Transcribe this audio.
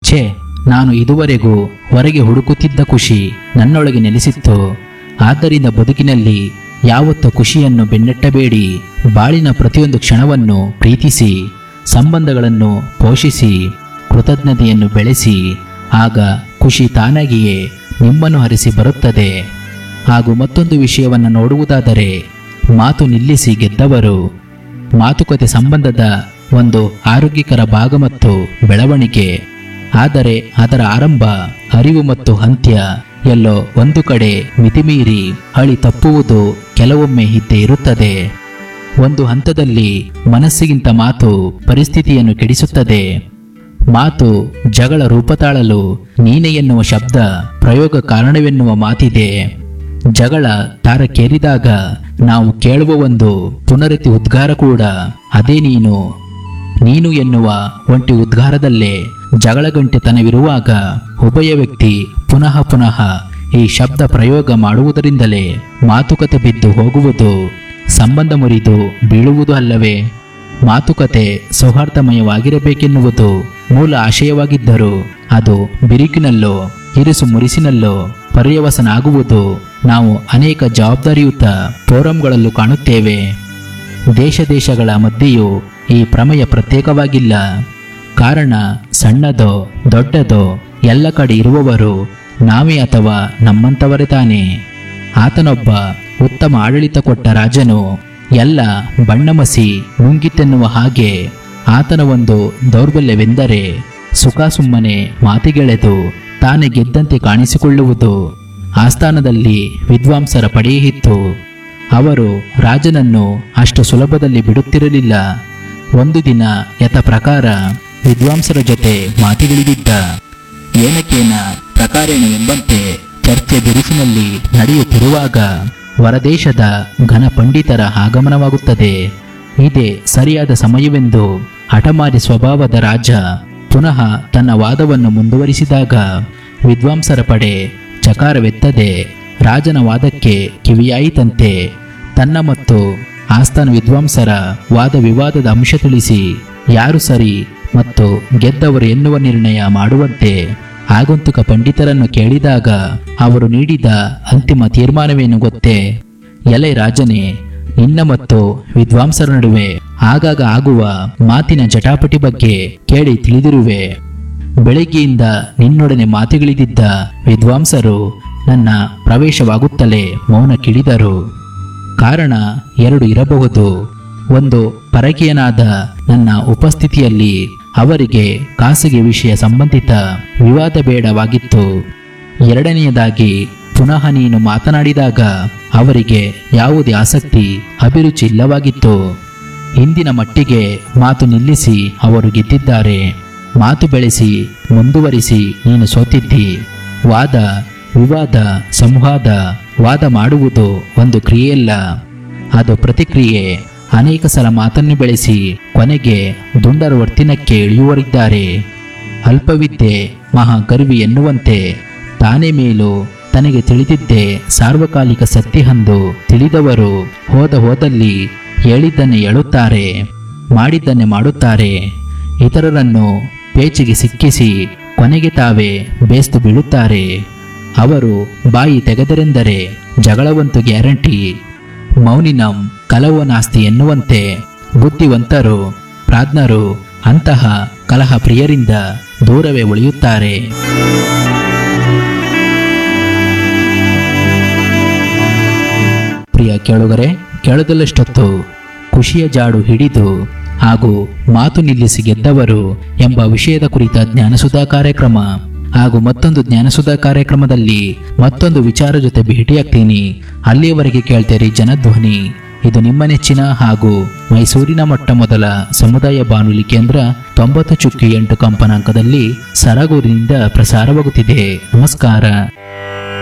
ಛೇ ನಾನು ಇದುವರೆಗೂ ಹೊರಗೆ ಹುಡುಕುತ್ತಿದ್ದ ಖುಷಿ ನನ್ನೊಳಗೆ ನೆಲೆಸಿತ್ತು ಆದ್ದರಿಂದ ಬದುಕಿನಲ್ಲಿ ಯಾವತ್ತ ಖುಷಿಯನ್ನು ಬೆನ್ನಟ್ಟಬೇಡಿ ಬಾಳಿನ ಪ್ರತಿಯೊಂದು ಕ್ಷಣವನ್ನು ಪ್ರೀತಿಸಿ ಸಂಬಂಧಗಳನ್ನು ಪೋಷಿಸಿ ಕೃತಜ್ಞತೆಯನ್ನು ಬೆಳೆಸಿ ಆಗ ಖುಷಿ ತಾನಾಗಿಯೇ ನಿಮ್ಮನ್ನು ಹರಿಸಿ ಬರುತ್ತದೆ ಹಾಗೂ ಮತ್ತೊಂದು ವಿಷಯವನ್ನು ನೋಡುವುದಾದರೆ ಮಾತು ನಿಲ್ಲಿಸಿ ಗೆದ್ದವರು ಮಾತುಕತೆ ಸಂಬಂಧದ ಒಂದು ಆರೋಗ್ಯಕರ ಭಾಗ ಮತ್ತು ಬೆಳವಣಿಗೆ ಆದರೆ ಅದರ ಆರಂಭ ಅರಿವು ಮತ್ತು ಅಂತ್ಯ ಎಲ್ಲೋ ಒಂದು ಕಡೆ ಮಿತಿಮೀರಿ ಹಳಿ ತಪ್ಪುವುದು ಕೆಲವೊಮ್ಮೆ ಇದ್ದೇ ಇರುತ್ತದೆ ಒಂದು ಹಂತದಲ್ಲಿ ಮನಸ್ಸಿಗಿಂತ ಮಾತು ಪರಿಸ್ಥಿತಿಯನ್ನು ಕೆಡಿಸುತ್ತದೆ ಮಾತು ಜಗಳ ರೂಪ ತಾಳಲು ನೀನೆ ಎನ್ನುವ ಶಬ್ದ ಪ್ರಯೋಗ ಕಾರಣವೆನ್ನುವ ಮಾತಿದೆ ಜಗಳ ತಾರಕ್ಕೇರಿದಾಗ ನಾವು ಕೇಳುವ ಒಂದು ಪುನರತಿ ಉದ್ಗಾರ ಕೂಡ ಅದೇ ನೀನು ನೀನು ಎನ್ನುವ ಒಂಟಿ ಉದ್ಗಾರದಲ್ಲೇ ಜಗಳ ಗಂಟೆತನವಿರುವಾಗ ಉಭಯ ವ್ಯಕ್ತಿ ಪುನಃ ಪುನಃ ಈ ಶಬ್ದ ಪ್ರಯೋಗ ಮಾಡುವುದರಿಂದಲೇ ಮಾತುಕತೆ ಬಿದ್ದು ಹೋಗುವುದು ಸಂಬಂಧ ಮುರಿದು ಬೀಳುವುದು ಅಲ್ಲವೇ ಮಾತುಕತೆ ಸೌಹಾರ್ದಮಯವಾಗಿರಬೇಕೆನ್ನುವುದು ಮೂಲ ಆಶಯವಾಗಿದ್ದರೂ ಅದು ಬಿರುಕಿನಲ್ಲೋ ಇರಿಸು ಮುರಿಸಿನಲ್ಲೋ ಪರ್ಯವಸನ ಆಗುವುದು ನಾವು ಅನೇಕ ಜವಾಬ್ದಾರಿಯುತ ಫೋರಂಗಳಲ್ಲೂ ಕಾಣುತ್ತೇವೆ ದೇಶ ದೇಶಗಳ ಮಧ್ಯೆಯೂ ಈ ಪ್ರಮೇಯ ಪ್ರತ್ಯೇಕವಾಗಿಲ್ಲ ಕಾರಣ ಸಣ್ಣದೋ ದೊಡ್ಡದೋ ಎಲ್ಲ ಕಡೆ ಇರುವವರು ನಾವೇ ಅಥವಾ ನಮ್ಮಂಥವರೇ ತಾನೇ ಆತನೊಬ್ಬ ಉತ್ತಮ ಆಡಳಿತ ಕೊಟ್ಟ ರಾಜನು ಎಲ್ಲ ಬಣ್ಣಮಸಿ ನುಂಗಿತೆನ್ನುವ ಹಾಗೆ ಆತನ ಒಂದು ದೌರ್ಬಲ್ಯವೆಂದರೆ ಸುಖ ಸುಮ್ಮನೆ ಮಾತಿಗೆಳೆದು ತಾನೇ ಗೆದ್ದಂತೆ ಕಾಣಿಸಿಕೊಳ್ಳುವುದು ಆಸ್ಥಾನದಲ್ಲಿ ವಿದ್ವಾಂಸರ ಪಡೆಯಿತ್ತು ಅವರು ರಾಜನನ್ನು ಅಷ್ಟು ಸುಲಭದಲ್ಲಿ ಬಿಡುತ್ತಿರಲಿಲ್ಲ ಒಂದು ದಿನ ಯಥ ಪ್ರಕಾರ ವಿದ್ವಾಂಸರ ಜೊತೆ ಮಾತಿಗಿಳಿದಿದ್ದ ಏನಕ್ಕೇನ ಪ್ರಕಾರೇಣ ಎಂಬಂತೆ ಚರ್ಚೆ ಬಿರುಸಿನಲ್ಲಿ ನಡೆಯುತ್ತಿರುವಾಗ ಹೊರದೇಶದ ಘನ ಪಂಡಿತರ ಆಗಮನವಾಗುತ್ತದೆ ಇದೇ ಸರಿಯಾದ ಸಮಯವೆಂದು ಹಠಮಾರಿ ಸ್ವಭಾವದ ರಾಜ ಪುನಃ ತನ್ನ ವಾದವನ್ನು ಮುಂದುವರಿಸಿದಾಗ ವಿದ್ವಾಂಸರ ಪಡೆ ಚಕಾರವೆತ್ತದೆ ರಾಜನ ವಾದಕ್ಕೆ ಕಿವಿಯಾಯಿತಂತೆ ತನ್ನ ಮತ್ತು ಆಸ್ಥಾನ ವಿದ್ವಾಂಸರ ವಾದ ವಿವಾದದ ಅಂಶ ತಿಳಿಸಿ ಯಾರು ಸರಿ ಮತ್ತು ಗೆದ್ದವರು ಎನ್ನುವ ನಿರ್ಣಯ ಮಾಡುವಂತೆ ಆಗಂತುಕ ಪಂಡಿತರನ್ನು ಕೇಳಿದಾಗ ಅವರು ನೀಡಿದ ಅಂತಿಮ ತೀರ್ಮಾನವೇನು ಗೊತ್ತೇ ಎಲೆ ರಾಜನೇ ನಿನ್ನ ಮತ್ತು ವಿದ್ವಾಂಸರ ನಡುವೆ ಆಗಾಗ ಆಗುವ ಮಾತಿನ ಜಟಾಪಟಿ ಬಗ್ಗೆ ಕೇಳಿ ತಿಳಿದಿರುವೆ ಬೆಳಗ್ಗೆಯಿಂದ ನಿನ್ನೊಡನೆ ಮಾತುಗಳಿದ್ದ ವಿದ್ವಾಂಸರು ನನ್ನ ಪ್ರವೇಶವಾಗುತ್ತಲೇ ಮೌನ ಕಿಳಿದರು ಕಾರಣ ಎರಡು ಇರಬಹುದು ಒಂದು ಪರಕೀಯನಾದ ನನ್ನ ಉಪಸ್ಥಿತಿಯಲ್ಲಿ ಅವರಿಗೆ ಖಾಸಗಿ ವಿಷಯ ಸಂಬಂಧಿತ ವಿವಾದ ಬೇಡವಾಗಿತ್ತು ಎರಡನೆಯದಾಗಿ ಪುನಃ ನೀನು ಮಾತನಾಡಿದಾಗ ಅವರಿಗೆ ಯಾವುದೇ ಆಸಕ್ತಿ ಅಭಿರುಚಿ ಇಲ್ಲವಾಗಿತ್ತು ಇಂದಿನ ಮಟ್ಟಿಗೆ ಮಾತು ನಿಲ್ಲಿಸಿ ಅವರು ಗೆದ್ದಿದ್ದಾರೆ ಮಾತು ಬೆಳೆಸಿ ಮುಂದುವರಿಸಿ ನೀನು ಸೋತಿದ್ದಿ ವಾದ ವಿವಾದ ಸಂವಾದ ವಾದ ಮಾಡುವುದು ಒಂದು ಕ್ರಿಯೆಯಲ್ಲ ಅದು ಪ್ರತಿಕ್ರಿಯೆ ಅನೇಕ ಸಲ ಮಾತನ್ನು ಬೆಳೆಸಿ ಕೊನೆಗೆ ದುಂಡರ ವರ್ತಿನಕ್ಕೆ ಇಳಿಯುವರಿದ್ದಾರೆ ಅಲ್ಪವಿದ್ಯೆ ಮಹಾಗರ್ವಿ ಎನ್ನುವಂತೆ ತಾನೇ ಮೇಲು ತನಗೆ ತಿಳಿದಿದ್ದೇ ಸಾರ್ವಕಾಲಿಕ ಸತ್ಯಹಂದು ತಿಳಿದವರು ಹೋದ ಹೋದಲ್ಲಿ ಹೇಳಿದ್ದನ್ನೇ ಹೇಳುತ್ತಾರೆ ಮಾಡಿದ್ದನ್ನೇ ಮಾಡುತ್ತಾರೆ ಇತರರನ್ನು ಪೇಚಿಗೆ ಸಿಕ್ಕಿಸಿ ಕೊನೆಗೆ ತಾವೇ ಬೇಸ್ತು ಬೀಳುತ್ತಾರೆ ಅವರು ಬಾಯಿ ತೆಗೆದರೆಂದರೆ ಜಗಳವಂತೂ ಗ್ಯಾರಂಟಿ ಮೌನಿನಂ ಕಲವನಾಸ್ತಿ ಎನ್ನುವಂತೆ ಬುದ್ಧಿವಂತರು ಪ್ರಾಜ್ಞರು ಅಂತಹ ಕಲಹ ಪ್ರಿಯರಿಂದ ದೂರವೇ ಉಳಿಯುತ್ತಾರೆ ಪ್ರಿಯ ಕೇಳುಗರೆ ಕೇಳದಲ್ಲಷ್ಟೊತ್ತು ಖುಷಿಯ ಜಾಡು ಹಿಡಿದು ಹಾಗೂ ಮಾತು ನಿಲ್ಲಿಸಿ ಗೆದ್ದವರು ಎಂಬ ವಿಷಯದ ಕುರಿತ ಜ್ಞಾನಸುಧಾ ಕಾರ್ಯಕ್ರಮ ಹಾಗೂ ಮತ್ತೊಂದು ಜ್ಞಾನಸುಧಾ ಕಾರ್ಯಕ್ರಮದಲ್ಲಿ ಮತ್ತೊಂದು ವಿಚಾರ ಜೊತೆ ಭೇಟಿಯಾಗ್ತೀನಿ ಅಲ್ಲಿಯವರೆಗೆ ಕೇಳ್ತೀರಿ ಜನಧ್ವನಿ ಇದು ನಿಮ್ಮ ನೆಚ್ಚಿನ ಹಾಗೂ ಮೈಸೂರಿನ ಮೊಟ್ಟ ಮೊದಲ ಸಮುದಾಯ ಬಾನುಲಿ ಕೇಂದ್ರ ತೊಂಬತ್ತು ಚುಕ್ಕಿ ಎಂಟು ಕಂಪನಾಂಕದಲ್ಲಿ ಸರಗೂರಿನಿಂದ ಪ್ರಸಾರವಾಗುತ್ತಿದೆ ನಮಸ್ಕಾರ